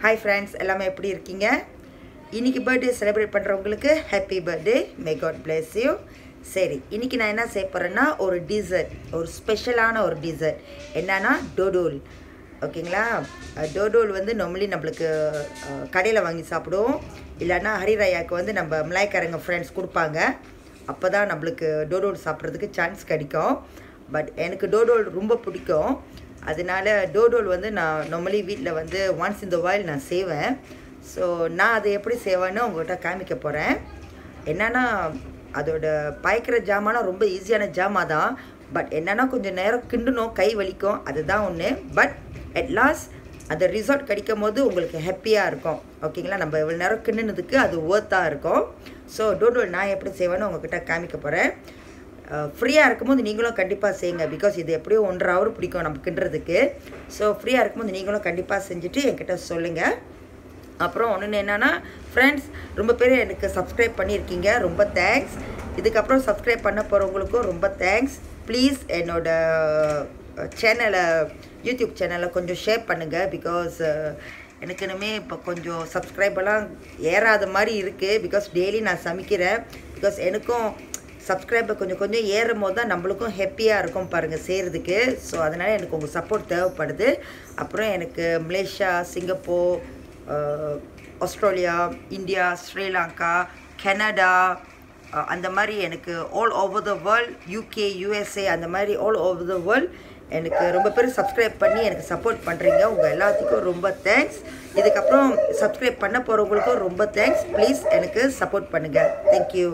Hi friends எல்லாமே எப்படி இருக்கீங்க இன்னைக்கு பர்த்டே செலிப்ரேட் பண்ணுறவங்களுக்கு happy birthday may god bless you சரி இன்னைக்கு நான் என்ன செய்ய போகிறேன்னா ஒரு டிசர்ட் ஒரு ஸ்பெஷலான ஒரு டிசர்ட் என்னன்னா டோடோல் ஓகேங்களா அஹ் டோடோல் வந்து நார்மலி நம்மளுக்கு கடையில் வாங்கி சாப்பிடுவோம் இல்லைன்னா ஹரிராயாவுக்கு வந்து நம்ம மலாய்க்காரங்க ஃப்ரெண்ட்ஸ் கொடுப்பாங்க அப்போ தான் நம்மளுக்கு டோடோல் சாப்பிட்றதுக்கு சான்ஸ் கிடைக்கும் பட் எனக்கு டோடோல் ரொம்ப பிடிக்கும் அதனால டோடோல் வந்து நான் நார்மலி வீட்டில் வந்து ஒன்ஸ் இந்த வாயில் நான் செய்வேன் ஸோ நான் அதை எப்படி செய்வேன்னு உங்கள்கிட்ட காமிக்க போகிறேன் என்னன்னா அதோட பாய்க்கிற ஜாமானா ரொம்ப ஈஸியான ஜாமா தான் பட் என்னன்னா கொஞ்சம் நேரம் கிண்டணும் கை வலிக்கும் அதுதான் ஒன்று பட் அட் லாஸ்ட் அந்த ரிசார்ட் கிடைக்கும் போது உங்களுக்கு ஹாப்பியாக இருக்கும் ஓகேங்களா நம்ம இவ்வளோ நேரம் கிண்டுனதுக்கு அது ஒர்த்தாக இருக்கும் ஸோ டோடோல் நான் எப்படி செய்வேன்னு உங்ககிட்ட காமிக்க போகிறேன் ஃப்ரீயாக இருக்கும்போது நீங்களும் கண்டிப்பாக செய்யுங்க பிகாஸ் இது எப்படியும் ஒன்றரை ஹவர் பிடிக்கும் நம்ம கிண்டுறதுக்கு ஸோ ஃப்ரீயாக இருக்கும்போது நீங்களும் கண்டிப்பாக செஞ்சுட்டு என்கிட்ட சொல்லுங்கள் அப்புறம் ஒன்று என்னென்னா ஃப்ரெண்ட்ஸ் ரொம்ப பேர் எனக்கு சப்ஸ்கிரைப் பண்ணியிருக்கீங்க ரொம்ப தேங்க்ஸ் இதுக்கப்புறம் சப்ஸ்கிரைப் பண்ண போகிறவங்களுக்கும் ரொம்ப தேங்க்ஸ் ப்ளீஸ் என்னோட சேனலை யூடியூப் சேனலை கொஞ்சம் ஷேர் பண்ணுங்கள் பிகாஸ் எனக்கு இனிமே இப்போ கொஞ்சம் சப்ஸ்கிரைபெல்லாம் ஏறாத மாதிரி இருக்குது பிகாஸ் டெய்லி நான் சமைக்கிறேன் பிகாஸ் எனக்கும் சப்ஸ்கிரைபர் கொஞ்சம் கொஞ்சம் ஏறும் போது தான் நம்மளுக்கும் ஹாப்பியாக இருக்கும் பாருங்கள் செய்கிறதுக்கு ஸோ அதனால் எனக்கு உங்கள் சப்போர்ட் தேவைப்படுது அப்புறம் எனக்கு Malaysia Singapore ah, Australia India Sri Lanka Canada ah, அந்த மாதிரி எனக்கு all over the world UK USA அந்த மாதிரி ஆல் ஓவர் த வேர்ல்ட் எனக்கு ரொம்ப பேர் சப்ஸ்கிரைப் பண்ணி எனக்கு சப்போர்ட் பண்ணுறீங்க உங்கள் எல்லாத்துக்கும் ரொம்ப தேங்க்ஸ் இதுக்கப்புறம் சப்ஸ்கிரைப் பண்ண போகிறவங்களுக்கும் ரொம்ப தேங்க்ஸ் ப்ளீஸ் எனக்கு சப்போர்ட் பண்ணுங்கள் தேங்க்யூ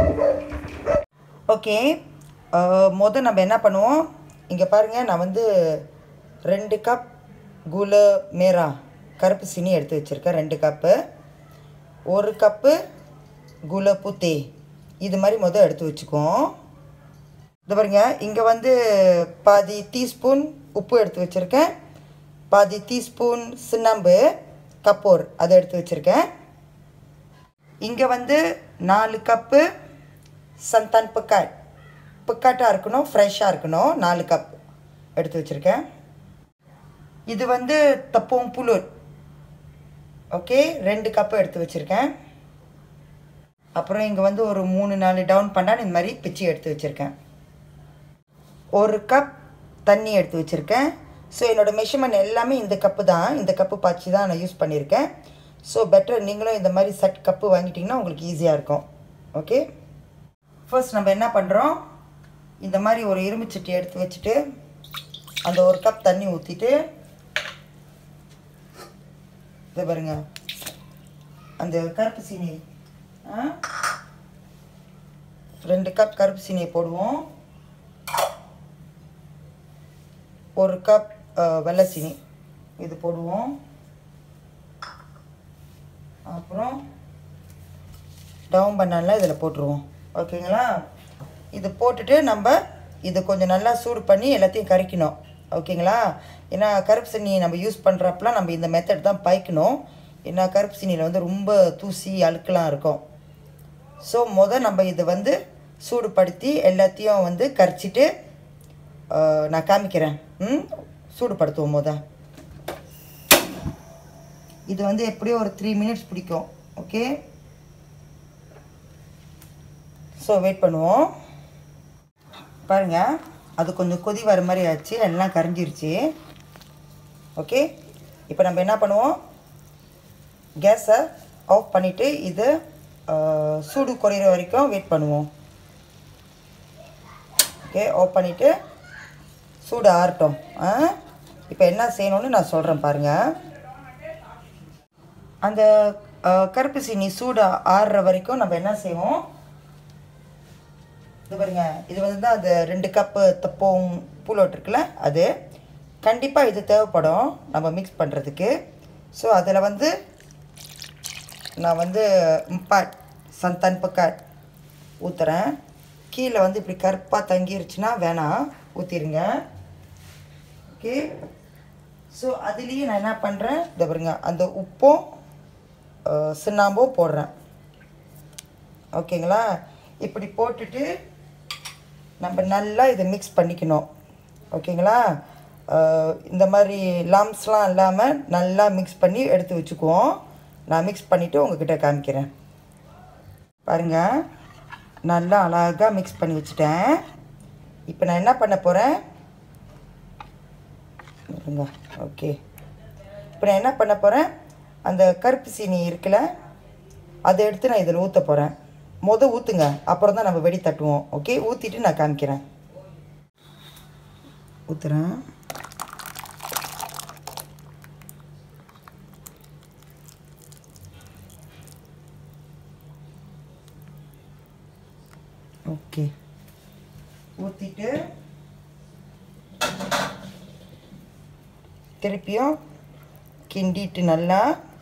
ஓகே மொதல் நம்ம என்ன பண்ணுவோம் இங்கே பாருங்கள் நான் வந்து ரெண்டு கப் குல மேரா கருப்பு சீனி எடுத்து வச்சுருக்கேன் ரெண்டு கப்பு ஒரு கப்பு குல புத்தே இது மாதிரி மொதல் எடுத்து வச்சுக்குவோம் இது பாருங்க இங்கே வந்து பாதி டீஸ்பூன் உப்பு எடுத்து வச்சுருக்கேன் பாதி டீஸ்பூன் சுண்ணாம்பு கப்போர் அதை எடுத்து வச்சுருக்கேன் இங்கே வந்து நாலு கப்பு சந்தான் புக்காட் புக்காட்டாக இருக்கணும் ஃப்ரெஷ்ஷாக இருக்கணும் நாலு கப் எடுத்து வச்சுருக்கேன் இது வந்து தப்போம் புலூர் ஓகே ரெண்டு கப்பு எடுத்து வச்சுருக்கேன் அப்புறம் இங்கே வந்து ஒரு மூணு நாலு டவுன் பண்ணால் இந்த மாதிரி பிச்சு எடுத்து வச்சுருக்கேன் ஒரு கப் தண்ணி எடுத்து வச்சுருக்கேன் ஸோ என்னோடய மெஷர்மெண்ட் எல்லாமே இந்த கப்பு தான் இந்த கப்பு பாய்ச்சி தான் நான் யூஸ் பண்ணியிருக்கேன் ஸோ பெட்டர் நீங்களும் இந்த மாதிரி செட் கப்பு வாங்கிட்டிங்கன்னா உங்களுக்கு ஈஸியாக இருக்கும் ஓகே ஃபர்ஸ்ட் நம்ம என்ன பண்ணுறோம் இந்த மாதிரி ஒரு இரும்பு சட்டி எடுத்து வச்சுட்டு அந்த ஒரு கப் தண்ணி ஊற்றிட்டு இதை பாருங்க அந்த கருப்பு சீனி ஆ? ரெண்டு கப் கருப்பு சீனியை போடுவோம் ஒரு கப் அஹ், வெள்ளை சீனி இது போடுவோம் அப்புறம் டவுன் பண்ணால இதில் போட்டுருவோம் ஓகேங்களா இது போட்டுட்டு நம்ம இது கொஞ்சம் நல்லா சூடு பண்ணி எல்லாத்தையும் கறிக்கணும் ஓகேங்களா ஏன்னா கருப்பு சீனி நம்ம யூஸ் பண்ணுறப்பலாம் நம்ம இந்த மெத்தட் தான் பாய்க்கணும் ஏன்னா கருப்பு சீனியில் வந்து ரொம்ப தூசி அழுக்கெலாம் இருக்கும் ஸோ முத நம்ம இதை வந்து சூடுபடுத்தி எல்லாத்தையும் வந்து கரைச்சிட்டு அஹ், நான் காமிக்கிறேன் ம் சூடுபடுத்துவோம் முத இது வந்து எப்படியும் ஒரு த்ரீ மினிட்ஸ் பிடிக்கும் ஓகே ஸோ வெயிட் பண்ணுவோம் பாருங்க அது கொஞ்சம் கொதி வர மாதிரி ஆச்சு எல்லாம் கரைஞ்சிருச்சு ஓகே இப்போ நம்ம என்ன பண்ணுவோம் கேஸை ஆஃப் பண்ணிவிட்டு இது அஹ், சூடு குறையிற வரைக்கும் வெயிட் பண்ணுவோம் ஓகே ஆஃப் பண்ணிவிட்டு சூடு ஆறட்டும் ஆ இப்போ என்ன செய்யணும்னு நான் சொல்கிறேன் பாருங்கள் அந்த அஹ், கருப்பு சீனி சூடு ஆறுற வரைக்கும் நம்ம என்ன செய்வோம் இது பாருங்க இது வந்து தான் அது ரெண்டு கப்பு தப்போம் பூலோட் இருக்குல்ல அது கண்டிப்பாக இது தேவைப்படும் நம்ம மிக்ஸ் பண்ணுறதுக்கு ஸோ அதில் வந்து நான் வந்து முப்பாட் சந்தான் பக்காட் ஊற்றுறேன் கீழே வந்து இப்படி கருப்பாக தங்கிருச்சுன்னா வேணாம் ஊற்றிடுங்க ஓகே ஸோ அதுலேயும் நான் என்ன பண்ணுறேன் இதை பாருங்க அந்த உப்பும் அஹ், சுண்ணாம்பும் போடுறேன் ஓகேங்களா இப்படி போட்டுட்டு நம்ம நல்லா இதை மிக்ஸ் பண்ணிக்கணும் ஓகேங்களா அஹ், இந்த மாதிரி லம்ஸ்லாம் இல்லாமல் நல்லா மிக்ஸ் பண்ணி எடுத்து வச்சுக்குவோம் நான் மிக்ஸ் பண்ணிவிட்டு உங்ககிட்ட காமிக்கிறேன் பாருங்கள் நல்லா அழகாக மிக்ஸ் பண்ணி வச்சுட்டேன் இப்போ நான் என்ன பண்ண போகிறேன் இருங்க ஓகே இப்போ நான் என்ன பண்ண போகிறேன் அந்த கருப்பு சீனி இருக்குல்ல அதை எடுத்து நான் இதில் ஊற்ற போகிறேன் மொதல் ஊற்றுங்க அப்புறம் தான் நம்ம வெடி தட்டுவோம் ஓகே ஊற்றிட்டு நான் காமிக்கிறேன் ஊற்றுறேன் ஓகே ஊற்றிட்டு திருப்பியும் கிண்டிட்டு நல்லா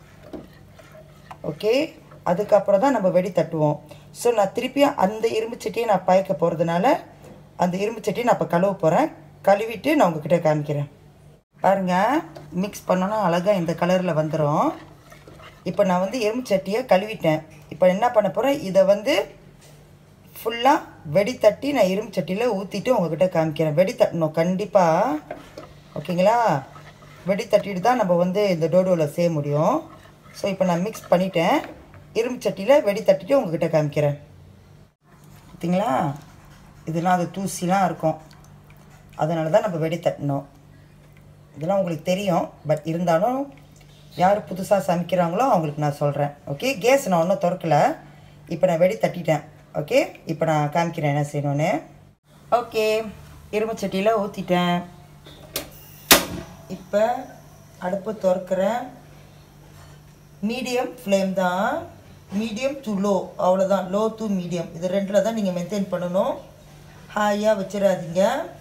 ஓகே அதுக்கப்புறம் தான் நம்ம வெடி தட்டுவோம் ஸோ நான் திருப்பியும் அந்த இரும்பு சட்டியை நான் பயக்க போகிறதுனால அந்த இரும்பு சட்டியை நான் இப்போ கழுவ போகிறேன் கழுவிட்டு நான் உங்ககிட்ட காமிக்கிறேன் பாருங்கள் மிக்ஸ் பண்ணோன்னா அழகாக இந்த கலரில் வந்துடும் இப்போ நான் வந்து எறும்பு சட்டியை கழுவிட்டேன் இப்போ என்ன பண்ண போகிறேன் இதை வந்து ஃபுல்லாக வெடி தட்டி நான் இரும்பு சட்டியில் ஊற்றிட்டு உங்ககிட்ட காமிக்கிறேன் வெடி தட்டணும் கண்டிப்பாக ஓகேங்களா வெடி தட்டிட்டு தான் நம்ம வந்து இந்த டோடோவில் செய்ய முடியும் ஸோ இப்போ நான் மிக்ஸ் பண்ணிட்டேன் இரும்பு சட்டியில் வெடி தட்டிட்டு உங்ககிட்ட காமிக்கிறேன் பார்த்தீங்களா இதெல்லாம் அது தூசிலாம் இருக்கும் அதனால தான் நம்ம வெடி தட்டணும் இதெல்லாம் உங்களுக்கு தெரியும் பட் இருந்தாலும் யார் புதுசாக சமைக்கிறாங்களோ அவங்களுக்கு நான் சொல்கிறேன் ஓகே கேஸ் நான் ஒன்றும் திறக்கல இப்போ நான் வெடி தட்டிட்டேன் ஓகே இப்போ நான் காமிக்கிறேன் என்ன செய்யணும்னு ஓகே இரும்பு சட்டியில் ஊற்றிட்டேன் இப்போ அடுப்பு திறக்கிறேன் மீடியம் ஃப்ளேம் தான் மீடியம் டு லோ அவ்வளோதான் லோ டு மீடியம் இது ரெண்டில் தான் நீங்கள் மெயின்டைன் பண்ணணும் ஹாயாக வச்சிடாதீங்க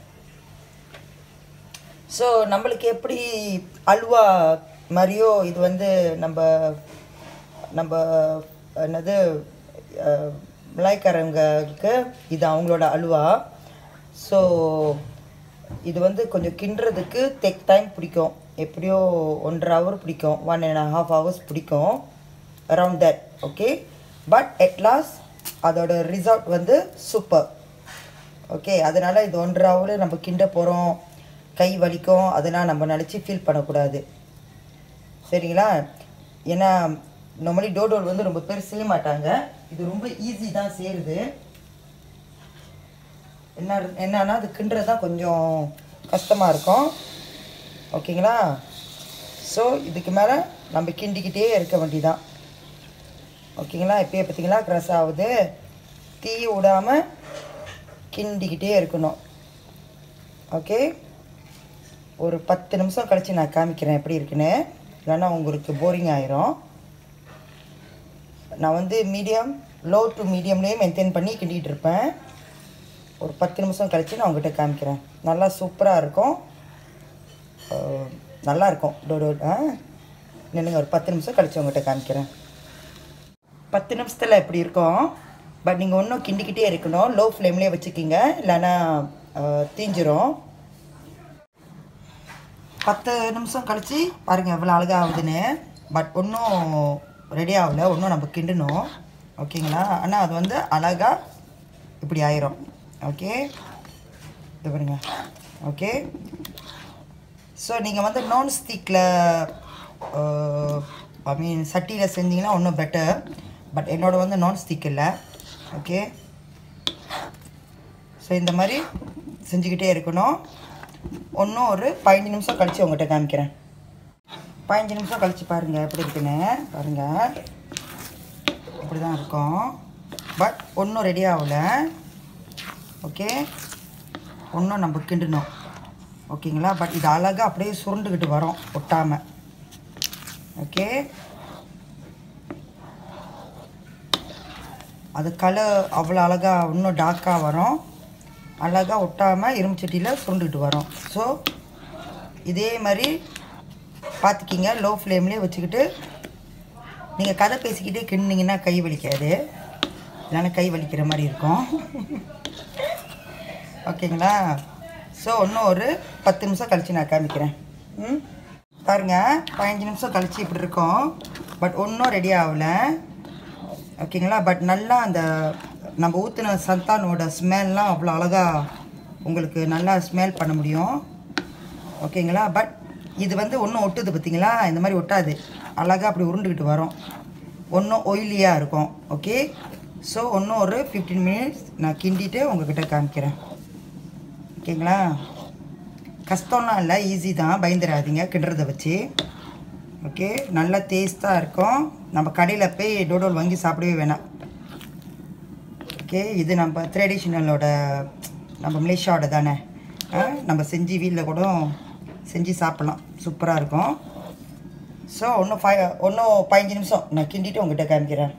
ஸோ நம்மளுக்கு எப்படி அல்வா மாதிரியோ இது வந்து நம்ம நம்ம என்னது அஹ், மலாய்க்காரங்களுக்கு இது அவங்களோட அல்வா ஸோ இது வந்து கொஞ்சம் கிண்டுறதுக்கு டெக் டைம் பிடிக்கும் எப்படியோ ஒன்றரை ஹவர் பிடிக்கும் ஒன் அண்ட் ஹாஃப் ஹவர்ஸ் பிடிக்கும் around that okay but at last அதோட ரிசல்ட் வந்து சூப்பர் ஓகே அதனால் இது ஒன்றரை ஹவர் நம்ம கிண்ட போகிறோம் கை வலிக்கும் அதெல்லாம் நம்ம நினச்சி ஃபீல் பண்ணக்கூடாது சரிங்களா ஏன்னா நார்மலி டோடோல் வந்து ரொம்ப பேர் செய்ய மாட்டாங்க இது ரொம்ப ஈஸி தான் செய்கிறது என்ன என்னன்னா அது கிண்டுறது தான் கொஞ்சம் கஷ்டமாக இருக்கும் ஓகேங்களா ஸோ இதுக்கு மேலே நம்ம கிண்டிக்கிட்டே இருக்க வேண்டியதான் ஓகேங்களா இப்போயே பார்த்தீங்களா க்ரஸ் ஆகுது தீ விடாமல் கிண்டிக்கிட்டே இருக்கணும் ஓகே ஒரு பத்து நிமிஷம் கழித்து நான் காமிக்கிறேன் எப்படி இருக்குன்னு இல்லைன்னா உங்களுக்கு போரிங் ஆயிரும் நான் வந்து மீடியம் லோ டு மீடியம்லேயே மெயின்டைன் பண்ணி கிண்டிகிட்டு இருப்பேன் ஒரு பத்து நிமிஷம் கழித்து நான் உங்ககிட்ட காமிக்கிறேன் நல்லா சூப்பராக இருக்கும் அஹ், நல்லா இருக்கும் டோடோ ஆ நின்னுங்க ஒரு பத்து நிமிஷம் கழித்து உங்ககிட்ட காமிக்கிறேன் பத்து நிமிஷத்தில் எப்படி இருக்கும் பட் நீங்கள் ஒன்றும் கிண்டிக்கிட்டே இருக்கணும் லோ ஃப்ளேம்லேயே வச்சுக்கிங்க இல்லைன்னா அஹ், தீஞ்சிரும் பத்து நிமிஷம் கழித்து பாருங்கள் எவ்வளோ அழகாக ஆகுதுன்னு பட் ஒன்றும் ரெடி ஆகல ஒன்றும் நம்ம கிண்டணும் ஓகேங்களா ஆனால் அது வந்து அழகாக இப்படி ஆயிரும் ஓகே இது பாருங்க ஓகே ஸோ நீங்கள் வந்து நான் ஸ்டிக்கில் ஐ மீன் சட்டியில் செஞ்சீங்கன்னா இன்னும் பெட்டர் பட் என்னோட வந்து நான் ஸ்டிக் இல்லை ஓகே ஸோ இந்த மாதிரி செஞ்சுக்கிட்டே இருக்கணும் இன்னும் ஒரு பதினஞ்சு நிமிஷம் கழித்து உங்கள்கிட்ட காமிக்கிறேன் பதினஞ்சு நிமிஷம் கழித்து பாருங்கள் எப்படி இருக்குன்னு பாருங்கள் இப்படி தான் இருக்கும் பட் ஒன்றும் ரெடி ஆகல ஓகே ஒன்றும் நம்ம கிண்டணும் ஓகேங்களா பட் இது அழகாக அப்படியே சுருண்டுக்கிட்டு வரும் ஒட்டாமல் ஓகே அது கலர் அவ்வளோ அழகாக இன்னும் டார்க்காக வரும் அழகாக ஒட்டாமல் இரும்பு சட்டியில் சுருண்டுக்கிட்டு வரும் ஸோ இதே மாதிரி பார்த்துக்கிங்க லோ ஃப்ளேம்லேயே வச்சுக்கிட்டு நீங்கள் கதை பேசிக்கிட்டே கிண்டிங்கன்னா கை வலிக்காது இல்லைன்னா கை வலிக்கிற மாதிரி இருக்கும் ஓகேங்களா ஸோ இன்னும் ஒரு பத்து நிமிஷம் கழித்து நான் காமிக்கிறேன் ம் பாருங்கள் பதினஞ்சு நிமிஷம் கழித்து இப்படி இருக்கும் பட் ஒன்றும் ரெடி ஆகல ஓகேங்களா பட் நல்லா அந்த நம்ம ஊற்றின சந்தானோட ஸ்மெல்லாம் அவ்வளோ அழகாக உங்களுக்கு நல்லா ஸ்மெல் பண்ண முடியும் ஓகேங்களா பட் இது வந்து ஒன்றும் ஒட்டுது பார்த்தீங்களா இந்த மாதிரி ஒட்டாது அழகாக அப்படி உருண்டுக்கிட்டு வரும் ஒன்றும் ஒயிலியாக இருக்கும் ஓகே ஸோ இன்னும் ஒரு ஃபிஃப்டீன் மினிட்ஸ் நான் கிண்டிட்டு உங்ககிட்ட காமிக்கிறேன் ஓகேங்களா கஷ்டம்லாம் இல்லை ஈஸி தான் பயந்துடாதீங்க கிண்டுறதை வச்சு ஓகே நல்லா டேஸ்ட்டாக இருக்கும் நம்ம கடையில் போய் டோடோல் வாங்கி சாப்பிடவே வேணாம் ஓகே இது நம்ம ட்ரெடிஷ்னலோட நம்ம மலேசியாவோட தானே ஆ, நம்ம செஞ்சு வீட்டில் கூட செஞ்சு சாப்பிட்லாம் சூப்பராக இருக்கும் ஸோ இன்னும் ஃபை இன்னும் பதினஞ்சு நிமிஷம் நான் கிண்டிட்டு உங்ககிட்ட காமிக்கிறேன்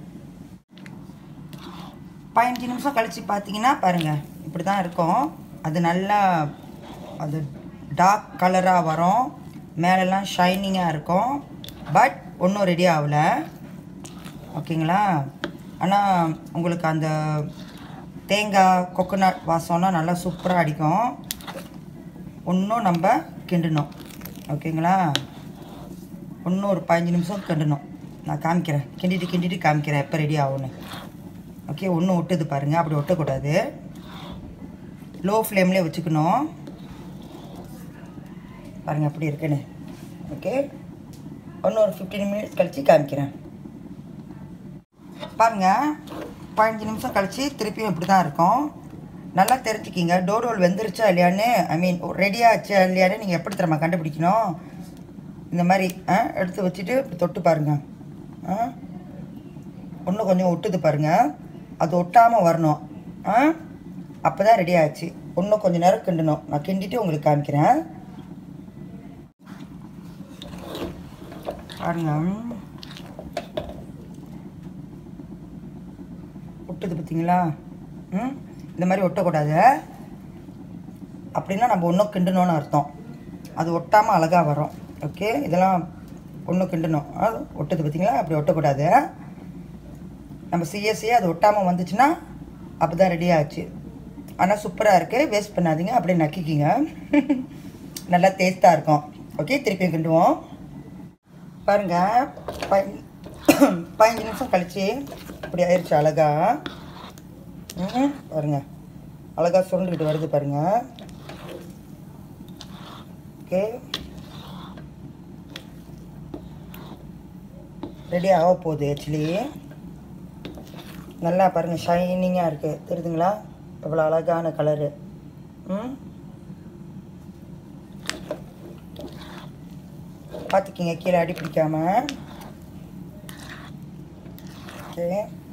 பதினஞ்சு நிமிஷம் கழித்து பார்த்தீங்கன்னா பாருங்கள் இப்படி தான் இருக்கும் அது நல்லா அது டார்க் கலராக வரும் மேலெல்லாம் ஷைனிங்காக இருக்கும் பட் ஒன்றும் ரெடி ஆகல ஓகேங்களா ஆனால் உங்களுக்கு அந்த தேங்காய் கொக்கனட் வாசம்லாம் நல்லா சூப்பராக அடிக்கும் இன்னும் நம்ம கிண்டணும் ஓகேங்களா இன்னும் ஒரு பதினஞ்சு நிமிஷம் கிண்டணும் நான் காமிக்கிறேன் கிண்டிட்டு கிண்டிட்டு காமிக்கிறேன் எப்போ ரெடி ஆகும்னு ஓகே ஒன்றும் ஒட்டுது பாருங்கள் அப்படி ஒட்டக்கூடாது லோ ஃப்ளேம்லேயே வச்சுக்கணும் பாருங்கள் எப்படி இருக்குன்னு ஓகே இன்னும் ஒரு ஃபிஃப்டீன் மினிட்ஸ் கழித்து காமிக்கிறேன் பாருங்கள் பதினஞ்சு நிமிஷம் கழித்து திருப்பியும் இப்படி தான் இருக்கும் நல்லா தெரிஞ்சுக்கிங்க டோடோல் வெந்துருச்சா இல்லையான்னு ஐ மீன் ரெடியாச்சா இல்லையான்னு நீங்கள் எப்படி தெரியுமா கண்டுபிடிக்கணும் இந்த மாதிரி ஆ எடுத்து வச்சுட்டு இப்படி தொட்டு பாருங்கள் ஆ இன்னும் கொஞ்சம் ஒட்டுது பாருங்கள் அது ஒட்டாமல் வரணும் ஆ அப்போ தான் ரெடி ஆச்சு இன்னும் கொஞ்சம் நேரம் கிண்டணும் நான் கிண்டிட்டு உங்களுக்கு காமிக்கிறேன் பாருங்க ஒட்டுது பார்த்தீங்களா ம் இந்த மாதிரி ஒட்டக்கூடாது அப்படின்னா நம்ம ஒன்றும் கிண்டணும்னு அர்த்தம் அது ஒட்டாமல் அழகாக வரும் ஓகே இதெல்லாம் ஒன்றும் கிண்டணும் அது ஒட்டுது பார்த்தீங்களா அப்படி ஒட்டக்கூடாது நம்ம செய்ய செய்ய அது ஒட்டாமல் வந்துச்சுன்னா அப்போ தான் ரெடி ஆச்சு ஆனால் சூப்பராக இருக்குது வேஸ்ட் பண்ணாதீங்க அப்படியே நக்கிக்கிங்க நல்லா டேஸ்ட்டாக இருக்கும் ஓகே திருப்பியும் கிண்டுவோம் பாருங்க பதி- பதினஞ்சு நிமிஷம் கழிச்சு இப்படி ஆயிடுச்சு அழகா ம் பாருங்க அழகா சுருண்டுக்கிட்டு வருது பாருங்க ஓகே ரெடி ஆக போகுது ஆக்சுவலி நல்லா பாருங்க ஷைனிங்காக இருக்குது தெரியுதுங்களா எவ்வளோ அழகான கலரு ம் பார்த்துக்கிங்க கீழே அடி பிடிக்காம ஓகே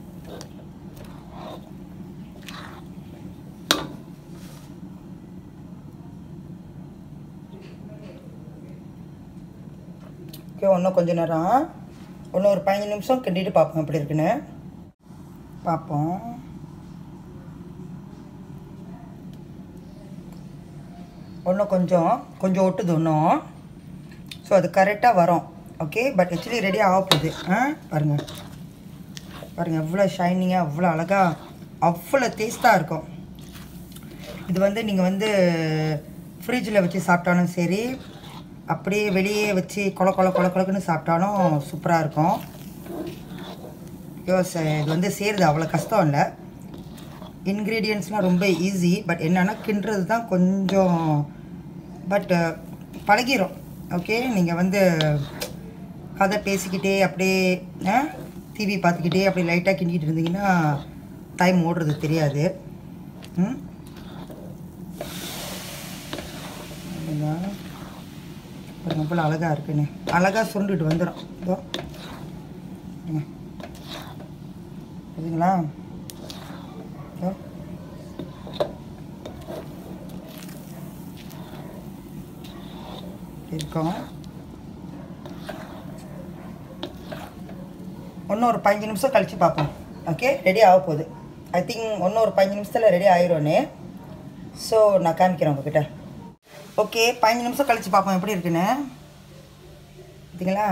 ஓகே இன்னும் கொஞ்ச நேரம் இன்னும் ஒரு பதினஞ்சு நிமிஷம் கிண்டிட்டு பார்ப்போம் எப்படி இருக்குன்னு பார்ப்போம் இன்னும் கொஞ்சம் கொஞ்சம் ஒட்டுது இன்னும் ஸோ அது கரெக்டாக வரும் ஓகே பட் ஆக்சுவலி ரெடி ஆக போகுது ஆ பாருங்கள் பாருங்கள் எவ்வளோ ஷைனிங்காக அவ்வளோ அழகாக அவ்வளோ டேஸ்ட்டாக இருக்கும் இது வந்து நீங்கள் வந்து ஃப்ரிட்ஜில் வச்சு சாப்பிட்டாலும் சரி அப்படியே வெளியே வச்சு கொல கொல கொல கொலக்குன்னு சாப்பிட்டாலும் சூப்பராக இருக்கும் யோஸ் இது வந்து செய்கிறது அவ்வளோ கஷ்டம் இல்லை இன்க்ரீடியன்ட்ஸ்லாம் ரொம்ப ஈஸி பட் என்னென்னா கிண்டுறது தான் கொஞ்சம் பட் பழகிரும் ஓகே நீங்கள் வந்து கதை பேசிக்கிட்டே அப்படியே டிவி பார்த்துக்கிட்டே அப்படி லைட்டாக கிண்டிகிட்டு இருந்தீங்கன்னா டைம் ஓடுறது தெரியாது ம் பாருங்க. பாருங்க போல் அழகாக இருக்குன்னு அழகாக சுருண்டுட்டு வந்துடும் இதோ பாருங்க. புரியுதுங்களா இதோ. இருக்கும் இன்னும் ஒரு பதினஞ்சு நிமிஷம் கழித்து பார்ப்போம் ஓகே ரெடி ஆக போகுது ஐ திங்க் இன்னும் ஒரு பதினஞ்சு நிமிஷத்தில் ரெடி ஆயிரும்னு ஸோ நான் காமிக்கிறேன் உங்ககிட்ட ஓகே பதினஞ்சு நிமிஷம் கழித்து பார்ப்போம் எப்படி இருக்குன்னு பார்த்தீங்களா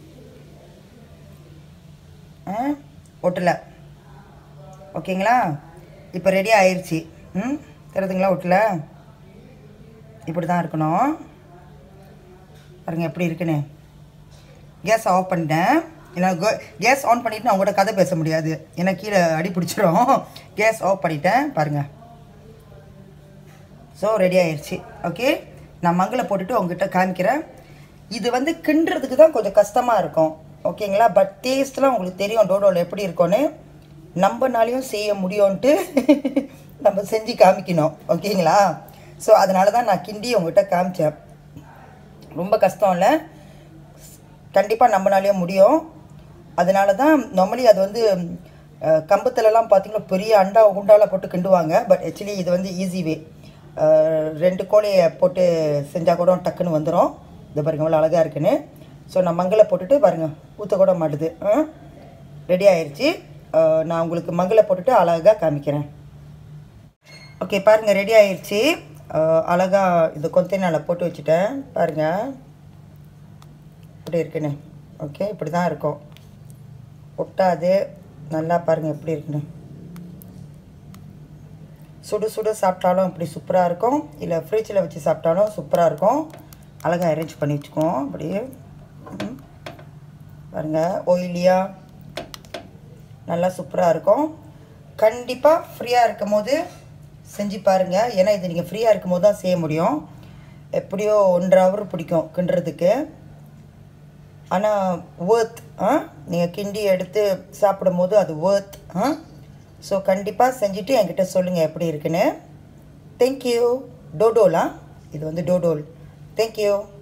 ஆ ஒட்டலை ஓகேங்களா இப்போ ரெடி ஆயிருச்சு ம் தெரியுதுங்களா ஒட்டலை இப்படி தான் இருக்கணும் பாருங்க எப்படி இருக்குன்னு கேஸ் ஆஃப் பண்ணிட்டேன் ஏன்னா கேஸ் ஆன் பண்ணிட்டு நான் உங்கள்கிட்ட கதை பேச முடியாது ஏன்னா கீழே அடி பிடிச்சிரும் கேஸ் ஆஃப் பண்ணிட்டேன் பாருங்கள் ஸோ ரெடி ஆயிடுச்சு ஓகே நான் மங்களை போட்டுட்டு உங்ககிட்ட காமிக்கிறேன் இது வந்து கிண்டுறதுக்கு தான் கொஞ்சம் கஷ்டமாக இருக்கும் ஓகேங்களா பட் டேஸ்ட்லாம் உங்களுக்கு தெரியும் டோடோவில் எப்படி இருக்கும்னு நம்மனாலையும் செய்ய முடியும்ன்ட்டு நம்ம செஞ்சு காமிக்கணும் ஓகேங்களா ஸோ அதனால தான் நான் கிண்டி உங்ககிட்ட காமிச்சேன் ரொம்ப கஷ்டம் இல்லை கண்டிப்பாக நம்மளாலேயும் முடியும் அதனால தான் நார்மலி அது வந்து அஹ், கம்பத்துலலாம் பார்த்தீங்கன்னா பெரிய அண்டா குண்டால போட்டு கிண்டுவாங்க பட் ஆக்சுவலி இது வந்து ஈஸி வே ரெண்டு கோழியை போட்டு செஞ்சால் கூட டக்குன்னு வந்துடும் இது பாருங்க இவ்வளோ அழகாக இருக்குன்னு ஸோ நான் மங்களை போட்டுட்டு பாருங்க ஊற்ற கூட மாட்டுது ரெடி ஆயிடுச்சு அஹ், நான் உங்களுக்கு மங்களை போட்டுட்டு அழகாக காமிக்கிறேன் ஓகே பாருங்கள் ரெடி ஆயிடுச்சு அஹ், அழகா இது கொத்தனால போட்டு வச்சுட்டேன் பாருங்கள் இப்படி இருக்குன்னு ஓகே இப்படி தான் இருக்கும் ஒட்டாது நல்லா பாருங்கள் எப்படி இருக்குன்னு சுடு சுடு சாப்பிட்டாலும் இப்படி சூப்பராக இருக்கும் இல்லை ஃப்ரிட்ஜில் வச்சு சாப்பிட்டாலும் சூப்பராக இருக்கும் அழகாக அரேஞ்ச் பண்ணி வச்சுக்குவோம் அப்படியே ம். பாருங்க ஓயிலியாக நல்லா சூப்பராக இருக்கும் கண்டிப்பாக ஃப்ரீயாக இருக்கும் போது செஞ்சு பாருங்கள் ஏன்னா இது நீங்கள் ஃப்ரீயாக இருக்கும் போது தான் செய்ய முடியும் எப்படியோ ஒன்றரை ஹவர் பிடிக்கும் கிண்டுறதுக்கு ஆனால் ஒர்த் ஆ நீங்கள் கிண்டி எடுத்து சாப்பிடும்போது அது ஒர்த் ஆ ஸோ கண்டிப்பாக செஞ்சுட்டு என்கிட்ட சொல்லுங்கள் எப்படி இருக்குன்னு தேங்க்யூ டோடோலா இது வந்து டோடோல் தேங்க்யூ